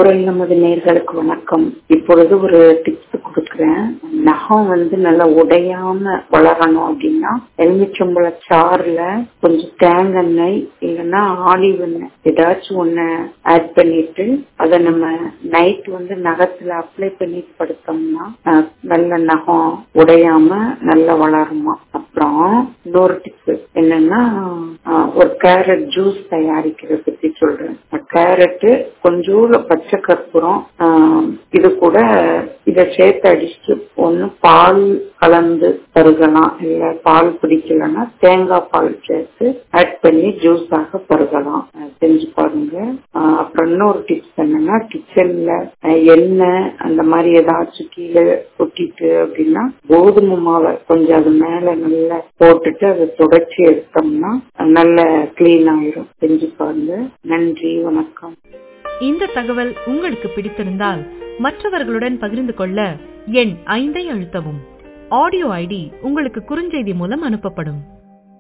குரல் நமது நேர்களுக்கு வணக்கம் இப்பொழுது ஒரு டிப்ஸ் கொடுக்குறேன் நகம் வந்து நல்லா உடையாம வளரணும் அப்படின்னா எலுமிச்சம்பழ சாறுல கொஞ்சம் தேங்காய் இல்லைன்னா ஆலிவ் எண்ணெய் ஏதாச்சும் ஒண்ணு ஆட் பண்ணிட்டு அதை நம்ம நைட் வந்து நகத்துல அப்ளை பண்ணி படுத்தோம்னா அஹ், நல்ல நகம் உடையாம நல்லா வளருமா அப்புறம் இன்னொரு டிப்ஸ் என்னன்னா அஹ், ஒரு கேரட் ஜூஸ் தயாரிக்கிறத பத்தி சொல்றேன் கேரட்டு கொஞ்சோண்டு பச்சை கற்பூரம் ஆஹ், இது கூட இத சேர்த்து அடிச்சு ஒண்ணு பால் கலந்து பருகலாம் இல்ல பால் பிடிக்கலன்னா தேங்காய் பால் சேர்த்து ஆட் பண்ணி ஜூஸாக பருகலாம் அஹ், செஞ்சு பாருங்க ஆஹ், அப்புறம் இன்னொரு டிப்ஸ் என்னன்னா கிச்சன்ல எண்ணெய் அந்த மாதிரி ஏதாச்சும் கீழே கொட்டிட்டு அப்படின்னா கோதுமை மாவை கொஞ்சம் அது மேல நல்லா போட்டுட்டு அதை தொடச்சி எடுத்தோம்னா நல்ல கிளீன் ஆயிரும் செஞ்சு பாருங்க நன்றி வணக்கம் இந்த தகவல் உங்களுக்கு பிடித்திருந்தால் மற்றவர்களுடன் பகிர்ந்து கொள்ள எண் ஐந்தை அழுத்தவும் ஆடியோ ஐடி உங்களுக்கு குறுஞ்செய்தி மூலம் அனுப்பப்படும்